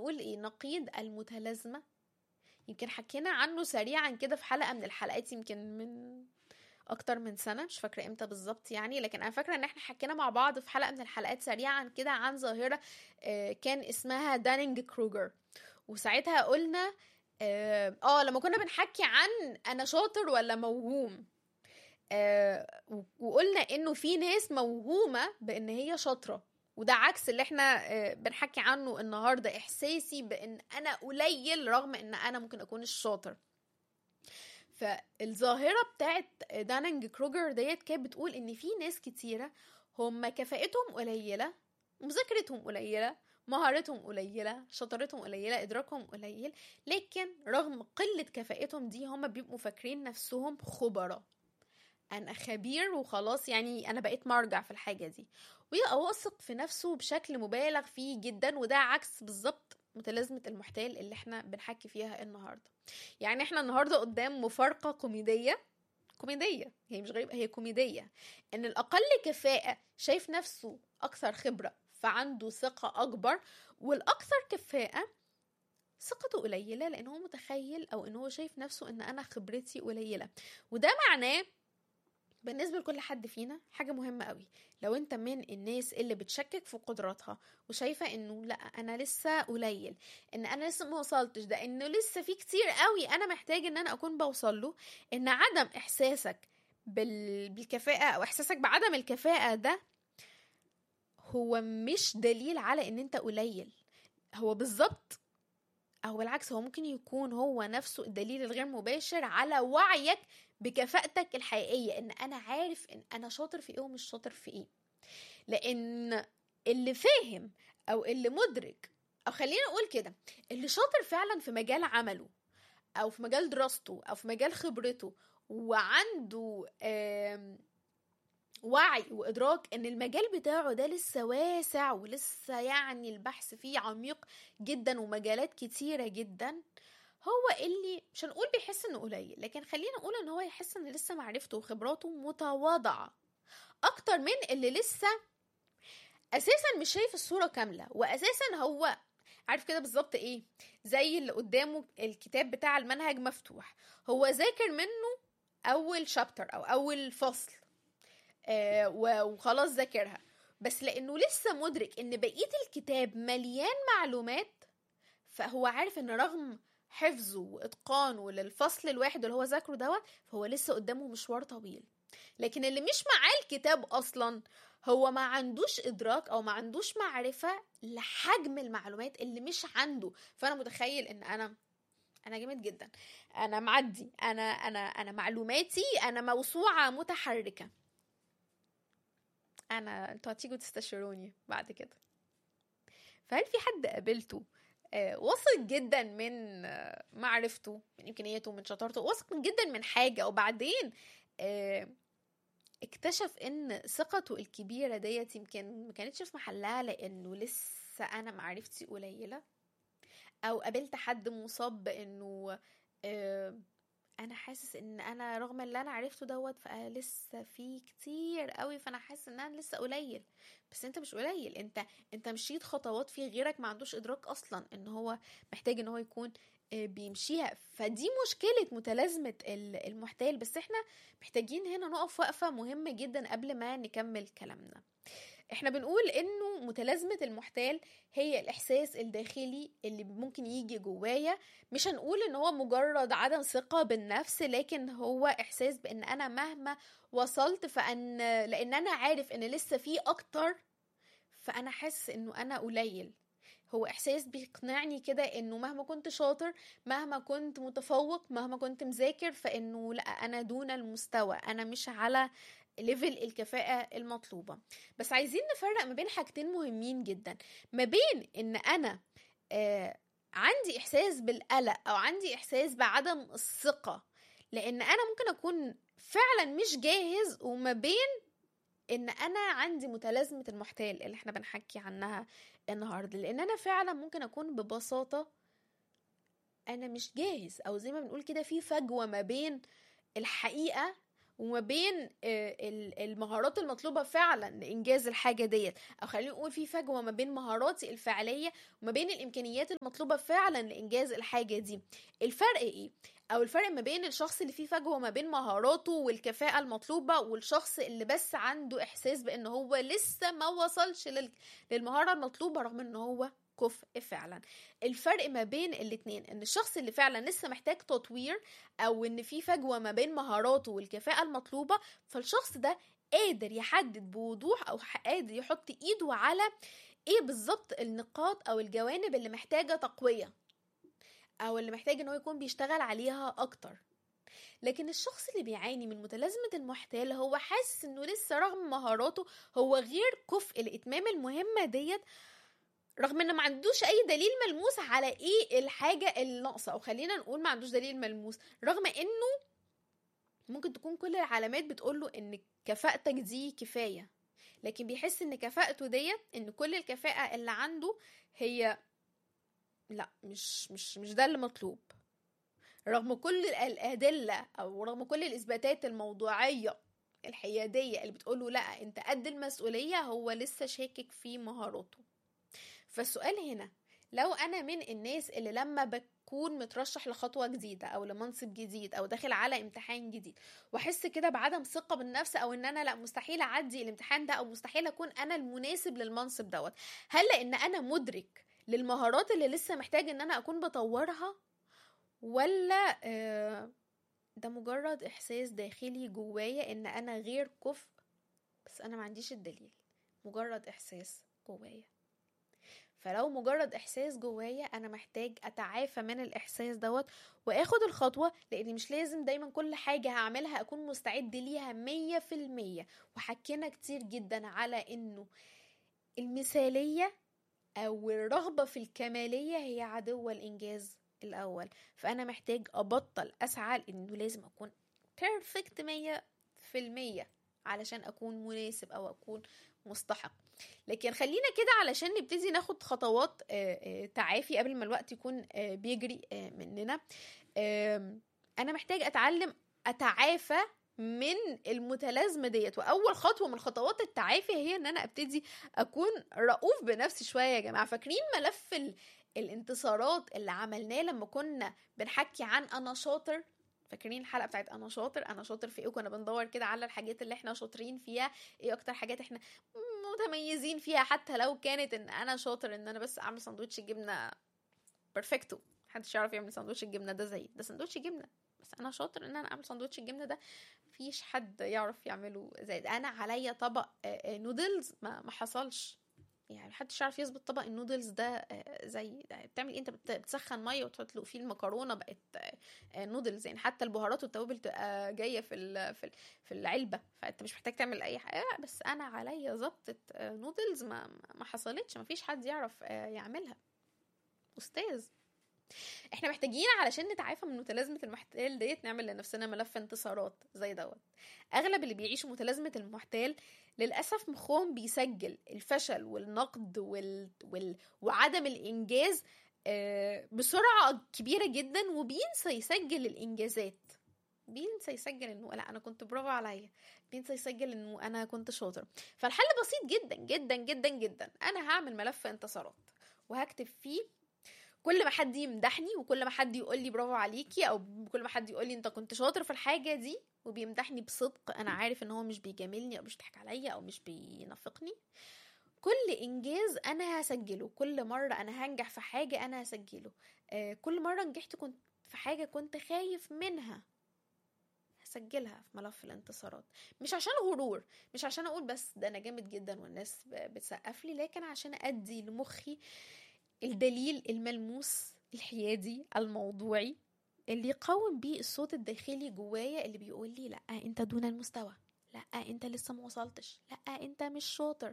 نقول ايه نقيض المتلازمة يمكن حكينا عنه سريعا كده في حلقة من الحلقات يمكن من اكتر من سنة مش فاكرة امتى بالظبط يعني لكن انا فاكرة ان احنا حكينا مع بعض في حلقة من الحلقات سريعا كده عن ظاهرة آه، كان اسمها دانينج كروجر وساعتها قلنا اه آه، لما كنا بنحكي عن انا شاطر ولا موهوم آه و- وقلنا انه في ناس موهومة بان هي شاطرة وده عكس اللي احنا آه، بنحكي عنه النهاردة احساسي بان انا قليل رغم ان انا ممكن اكون الشاطر فالظاهرة بتاعت دانينج كروجر ديت كانت بتقول ان في ناس كتيرة هم كفاءتهم قليلة مذاكرتهم قليلة مهارتهم قليلة شطارتهم قليلة إدراكهم قليل لكن رغم قلة كفاءتهم دي هم بيبقوا فاكرين نفسهم خبراء أنا خبير وخلاص يعني أنا بقيت مرجع في الحاجة دي ويبقى واثق في نفسه بشكل مبالغ فيه جدا وده عكس بالظبط متلازمة المحتال اللي احنا بنحكي فيها النهاردة يعني احنا النهاردة قدام مفارقة كوميدية كوميدية هي مش غريبة هي كوميدية ان الأقل كفاءة شايف نفسه أكثر خبرة فعنده ثقة أكبر والأكثر كفاءة ثقته قليلة لأن هو متخيل أو إن هو شايف نفسه إن أنا خبرتي قليلة وده معناه بالنسبة لكل حد فينا حاجة مهمة قوي لو انت من الناس اللي بتشكك في قدراتها وشايفة انه لا انا لسه قليل ان انا لسه ما وصلتش ده انه لسه في كتير قوي انا محتاج ان انا اكون بوصل له ان عدم احساسك بال... بالكفاءة او احساسك بعدم الكفاءة ده هو مش دليل على ان انت قليل هو بالظبط او بالعكس هو ممكن يكون هو نفسه الدليل الغير مباشر على وعيك بكفاءتك الحقيقية ان انا عارف ان انا شاطر في ايه ومش شاطر في ايه لان اللي فاهم او اللي مدرك او خلينا اقول كده اللي شاطر فعلا في مجال عمله او في مجال دراسته او في مجال خبرته وعنده آم، وعي وادراك ان المجال بتاعه ده لسه واسع ولسه يعني البحث فيه عميق جدا ومجالات كتيره جدا هو اللي مش هنقول بيحس انه قليل لكن خلينا نقول ان هو يحس ان لسه معرفته وخبراته متواضعه اكتر من اللي لسه اساسا مش شايف الصوره كامله واساسا هو عارف كده بالظبط ايه زي اللي قدامه الكتاب بتاع المنهج مفتوح هو ذاكر منه اول شابتر او اول فصل آه و- وخلاص ذاكرها بس لانه لسه مدرك ان بقيه الكتاب مليان معلومات فهو عارف ان رغم حفظه واتقانه للفصل الواحد اللي هو ذاكره دوت فهو لسه قدامه مشوار طويل لكن اللي مش معاه الكتاب اصلا هو ما عندوش ادراك او ما عندوش معرفه لحجم المعلومات اللي مش عنده فانا متخيل ان انا انا جامد جدا انا معدي انا انا انا معلوماتي انا موسوعه متحركه انا انتوا هتيجوا تستشيروني بعد كده فهل في حد قابلته آه، واثق جدا من آه، معرفته من امكانياته من شطارته واثق جدا من حاجه وبعدين آه، اكتشف ان ثقته الكبيره ديت يمكن ما كانتش في محلها لانه لسه انا معرفتي قليله او قابلت حد مصاب بانه آه، انا حاسس ان انا رغم اللي انا عرفته دوت فلسه في كتير قوي فانا حاسس ان انا لسه قليل بس انت مش قليل انت انت مشيت خطوات في غيرك ما عندوش ادراك اصلا ان هو محتاج ان هو يكون آه، بيمشيها فدي مشكلة متلازمة ال- المحتال بس احنا محتاجين هنا نقف وقفة مهمة جدا قبل ما نكمل كلامنا احنا بنقول انه متلازمة المحتال هي الاحساس الداخلي اللي ممكن يجي جوايا مش هنقول ان هو مجرد عدم ثقة بالنفس لكن هو احساس بان انا مهما وصلت فان لان انا عارف ان لسه في اكتر فانا حاسس انه انا قليل هو احساس بيقنعني كده انه مهما كنت شاطر مهما كنت متفوق مهما كنت مذاكر فانه لا انا دون المستوى انا مش على ليفل الكفاءة المطلوبة بس عايزين نفرق ما بين حاجتين مهمين جدا ما بين ان انا آه عندي احساس بالقلق او عندي احساس بعدم الثقة لان انا ممكن اكون فعلا مش جاهز وما بين ان انا عندي متلازمة المحتال اللي احنا بنحكي عنها النهاردة لان انا فعلا ممكن اكون ببساطة انا مش جاهز او زي ما بنقول كده في فجوة ما بين الحقيقة وما بين آه، ال- المهارات المطلوبة فعلا لإنجاز الحاجة ديت أو خلينا نقول في فجوة ما بين مهاراتي الفعلية وما بين الإمكانيات المطلوبة فعلا لإنجاز الحاجة دي الفرق إيه؟ أو الفرق ما بين الشخص اللي فيه فجوة ما بين مهاراته والكفاءة المطلوبة والشخص اللي بس عنده إحساس بأن هو لسه ما وصلش لل- للمهارة المطلوبة رغم أن هو كفء فعلا الفرق ما بين الاتنين ان الشخص اللي فعلا لسه محتاج تطوير او ان في فجوه ما بين مهاراته والكفاءه المطلوبه فالشخص ده قادر يحدد بوضوح او ح- قادر يحط ايده على ايه بالظبط النقاط او الجوانب اللي محتاجه تقويه او اللي محتاج ان هو يكون بيشتغل عليها اكتر لكن الشخص اللي بيعاني من متلازمة المحتال هو حاسس انه لسه رغم مهاراته هو غير كفء لإتمام المهمة ديت رغم انه ما عندوش اي دليل ملموس على ايه الحاجة الناقصة او خلينا نقول ما عندوش دليل ملموس رغم انه ممكن تكون كل العلامات بتقوله ان كفاءتك دي كفاية لكن بيحس ان كفاءته ديت ان كل الكفاءة اللي عنده هي لا مش مش مش ده اللي مطلوب رغم كل الأدلة أو رغم كل الإثباتات الموضوعية الحيادية اللي بتقوله لا أنت قد المسؤولية هو لسه شاكك في مهاراته فالسؤال هنا لو أنا من الناس اللي لما بكون مترشح لخطوة جديدة أو لمنصب جديد أو داخل على امتحان جديد وأحس كده بعدم ثقة بالنفس أو إن أنا لا مستحيل أعدي الامتحان ده أو مستحيل أكون أنا المناسب للمنصب دوت هل لأن أنا مدرك للمهارات اللي لسه محتاج إن أنا أكون بطورها ولا آه، ده مجرد احساس داخلي جوايا ان انا غير كفء بس انا ما عنديش الدليل مجرد احساس جوايا فلو مجرد احساس جوايا انا محتاج اتعافى من الاحساس دوت واخد الخطوة لاني مش لازم دايما كل حاجة هعملها اكون مستعد ليها مية في المية وحكينا كتير جدا على انه المثالية او الرغبة في الكمالية هي عدو الانجاز الاول فانا محتاج ابطل اسعى لانه لازم اكون بيرفكت مية في المية علشان اكون مناسب او اكون مستحق لكن خلينا كده علشان نبتدي ناخد خطوات آه، آه، تعافي قبل ما الوقت يكون آه، بيجري آه، مننا آم، انا محتاج اتعلم اتعافى من المتلازمه ديت واول خطوه من خطوات التعافي هي ان انا ابتدي اكون رؤوف بنفسي شويه يا جماعه فاكرين ملف ال... الانتصارات اللي عملناه لما كنا بنحكي عن انا شاطر فاكرين الحلقه بتاعت انا شاطر انا شاطر في ايه كنا بندور كده على الحاجات اللي احنا شاطرين فيها ايه اكتر حاجات احنا متميزين فيها حتى لو كانت ان انا شاطر ان انا بس اعمل سندوتش جبنه بيرفكتو محدش يعرف يعمل سندوتش الجبنه ده زي ده سندوتش جبنه بس انا شاطر ان انا اعمل سندوتش الجبنه ده مفيش حد يعرف يعمله زي ده انا عليا طبق آه، آه، نودلز ما ما حصلش يعني محدش يعرف يظبط طبق النودلز ده آه، زي ده بتعمل ايه انت بت- بتسخن ميه وتحط فيه المكرونه بقت آه، آه، نودلز يعني حتى البهارات والتوابل تبقى جايه في ال- في ال- في العلبه فانت مش محتاج تعمل اي حاجه لا، بس انا عليا ظبطه آه، نودلز ما ما حصلتش مفيش حد يعرف آه، يعملها استاذ احنا محتاجين علشان نتعافى من متلازمه المحتال ديت نعمل لنفسنا ملف انتصارات زي دوت اغلب اللي بيعيشوا متلازمه المحتال للاسف مخهم بيسجل الفشل والنقد وال... وال... وعدم الانجاز آه، بسرعه كبيره جدا وبينسى يسجل الانجازات بينسى يسجل انه لا انا كنت برافو عليا بينسى يسجل انه انا كنت شاطر فالحل بسيط جدا جدا جدا جدا انا هعمل ملف انتصارات وهكتب فيه كل ما حد يمدحني وكل ما حد يقول لي برافو عليكي او كل ما حد يقول لي انت كنت شاطر في الحاجه دي وبيمدحني بصدق انا عارف ان هو مش بيجاملني او مش بيضحك عليا او مش بينافقني كل انجاز انا هسجله كل مره انا هنجح في حاجه انا هسجله آه كل مره نجحت كنت في حاجه كنت خايف منها هسجلها في ملف الانتصارات مش عشان غرور مش عشان اقول بس ده انا جامد جدا والناس ب- بتسقف لي لكن عشان ادي لمخي الدليل الملموس الحيادي الموضوعي اللي يقاوم بيه الصوت الداخلي جوايا اللي بيقول لي لا انت دون المستوى لا انت لسه ما وصلتش لا انت مش شاطر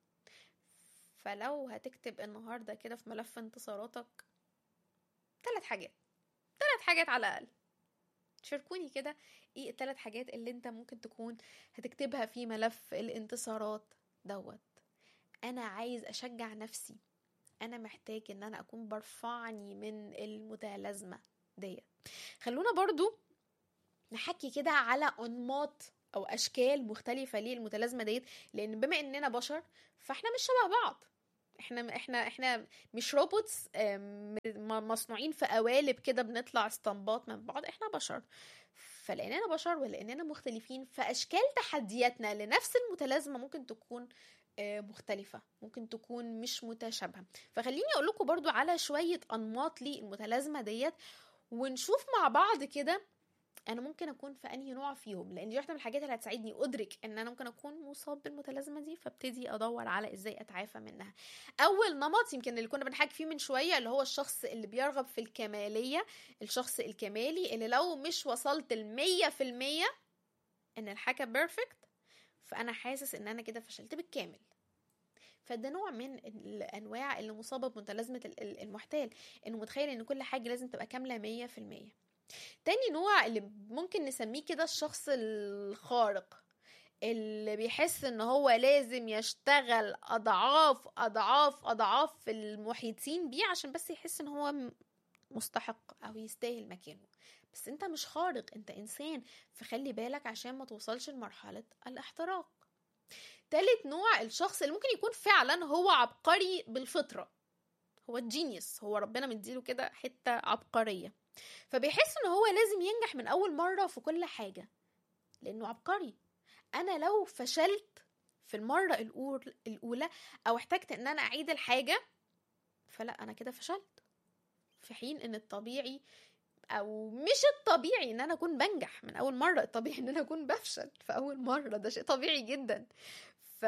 فلو هتكتب النهارده كده في ملف انتصاراتك ثلاث حاجات ثلاث حاجات على الاقل شاركوني كده ايه الثلاث حاجات اللي انت ممكن تكون هتكتبها في ملف الانتصارات دوت انا عايز اشجع نفسي انا محتاج ان انا اكون برفعني من المتلازمه ديت خلونا برضو نحكي كده على انماط او اشكال مختلفه للمتلازمه ديت لان بما اننا بشر فاحنا مش شبه بعض احنا احنا احنا مش روبوتس آم، م- مصنوعين في قوالب كده بنطلع اسطمبات من بعض احنا بشر فلاننا بشر ولاننا مختلفين فاشكال تحدياتنا لنفس المتلازمه ممكن تكون آه، مختلفة ممكن تكون مش متشابهة فخليني أقول لكم برضو على شوية أنماط للمتلازمة ديت ونشوف مع بعض كده انا ممكن اكون في انهي نوع فيهم لان دي واحده من الحاجات اللي هتساعدني ادرك ان انا ممكن اكون مصاب بالمتلازمه دي فابتدي ادور على ازاي اتعافى منها اول نمط يمكن اللي كنا بنحكي فيه من شويه اللي هو الشخص اللي بيرغب في الكماليه الشخص الكمالي اللي لو مش وصلت المية في المية ان الحاجه بيرفكت فانا حاسس ان انا كده فشلت بالكامل فده نوع من الانواع اللي مصابه بمتلازمه ال- ال- المحتال انه متخيل ان كل حاجه لازم تبقى كامله مية في المية تاني نوع اللي ممكن نسميه كده الشخص الخارق اللي بيحس ان هو لازم يشتغل اضعاف اضعاف اضعاف المحيطين بيه عشان بس يحس ان هو م- مستحق او يستاهل مكانه بس انت مش خارق انت انسان فخلي بالك عشان ما توصلش لمرحلة الاحتراق تالت نوع الشخص اللي ممكن يكون فعلا هو عبقري بالفطرة هو الجينيوس هو ربنا مديله كده حتة عبقرية فبيحس ان هو لازم ينجح من اول مرة في كل حاجة لانه عبقري انا لو فشلت في المرة الأول- الاولى او احتجت ان انا اعيد الحاجة فلا انا كده فشلت في حين ان الطبيعي او مش الطبيعي ان انا اكون بنجح من اول مرة الطبيعي ان انا اكون بفشل في اول مرة ده شيء طبيعي جدا ف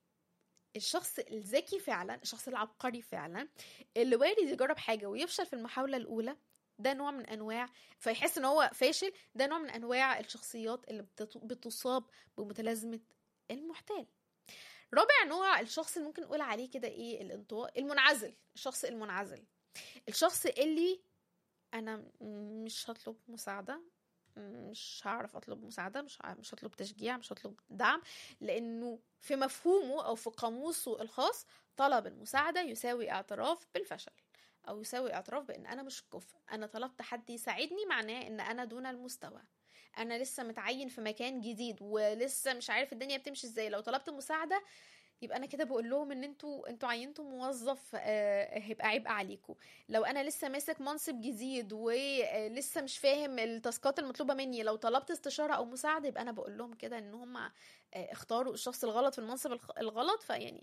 الشخص الذكي فعلا الشخص العبقري فعلا اللي وارد يجرب حاجة ويفشل في المحاولة الأولى ده نوع من أنواع فيحس إن هو فاشل ده نوع من أنواع الشخصيات اللي بتت- بتصاب بمتلازمة المحتال رابع نوع الشخص اللي ممكن نقول عليه كده ايه الانطواء المنعزل الشخص المنعزل الشخص اللي انا م- مش هطلب مساعدة مش هعرف اطلب مساعدة مش ه- مش هطلب تشجيع مش هطلب دعم لانه في مفهومه او في قاموسه الخاص طلب المساعدة يساوي اعتراف بالفشل او يساوي اعتراف بان انا مش كفء انا طلبت حد يساعدني معناه ان انا دون المستوى انا لسه متعين في مكان جديد ولسه مش عارف الدنيا بتمشي ازاي لو طلبت مساعده يبقى انا كده بقول لهم ان انتوا انتوا عينتوا موظف آه، هيبقى عبء عليكم لو انا لسه ماسك منصب جديد ولسه مش فاهم التاسكات المطلوبه مني لو طلبت استشاره او مساعده يبقى انا بقول لهم كده ان هم آه، اختاروا الشخص الغلط في المنصب الخ- الغلط فيعني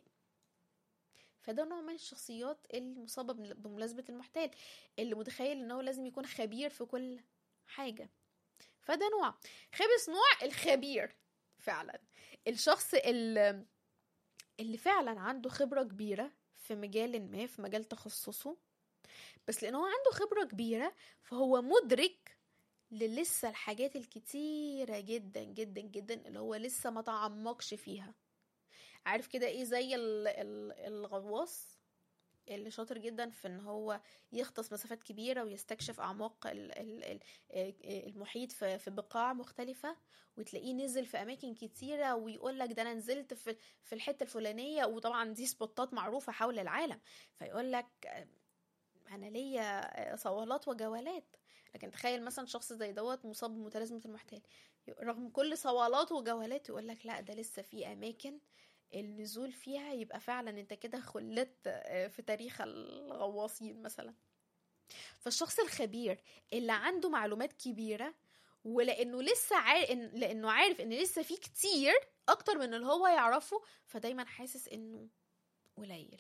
فده نوع من الشخصيات المصابه بمل- بملازمه المحتال اللي متخيل ان هو لازم يكون خبير في كل حاجه فده نوع خامس نوع الخبير فعلا الشخص اللي, اللي فعلا عنده خبرة كبيرة في مجال ما في مجال تخصصه بس لأنه هو عنده خبرة كبيرة فهو مدرك للسه الحاجات الكتيرة جدا جدا جدا اللي هو لسه ما تعمقش فيها عارف كده ايه زي ال- ال- الغواص اللي شاطر جدا في ان هو يغطس مسافات كبيره ويستكشف اعماق ال- ال- ال- المحيط في في بقاع مختلفه وتلاقيه نزل في اماكن كتيره ويقول لك ده انا نزلت في في الحته الفلانيه وطبعا دي سبوتات معروفه حول العالم فيقول لك انا ليا صوالات وجولات لكن تخيل مثلا شخص زي دوت مصاب بمتلازمه المحتال رغم كل صوالاته وجولاته يقول لك لا ده لسه في اماكن النزول فيها يبقى فعلا انت كده خلت في تاريخ الغواصين مثلا فالشخص الخبير اللي عنده معلومات كبيرة ولانه لسه عارف إن لانه عارف ان لسه في كتير اكتر من اللي هو يعرفه فدايما حاسس انه قليل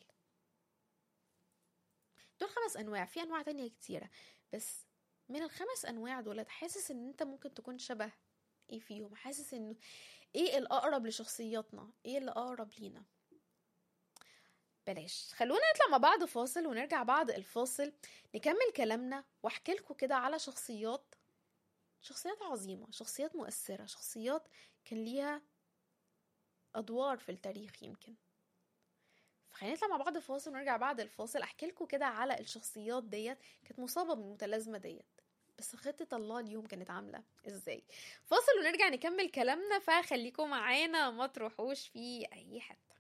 دول خمس انواع في انواع تانية كتيرة بس من الخمس انواع دول حاسس ان انت ممكن تكون شبه ايه فيهم حاسس انه ايه الاقرب لشخصياتنا ايه اللي اقرب لينا بلاش خلونا نطلع مع بعض فاصل ونرجع بعد الفاصل نكمل كلامنا واحكي لكم كده على شخصيات شخصيات عظيمة شخصيات مؤثرة شخصيات كان ليها أدوار في التاريخ يمكن فخلينا نطلع مع بعض فاصل ونرجع بعد الفاصل أحكي لكم كده على الشخصيات ديت كانت مصابة بالمتلازمة ديت بس خطة الله اليوم كانت عاملة ازاي فاصل ونرجع نكمل كلامنا فخليكم معانا ما تروحوش في أي حتة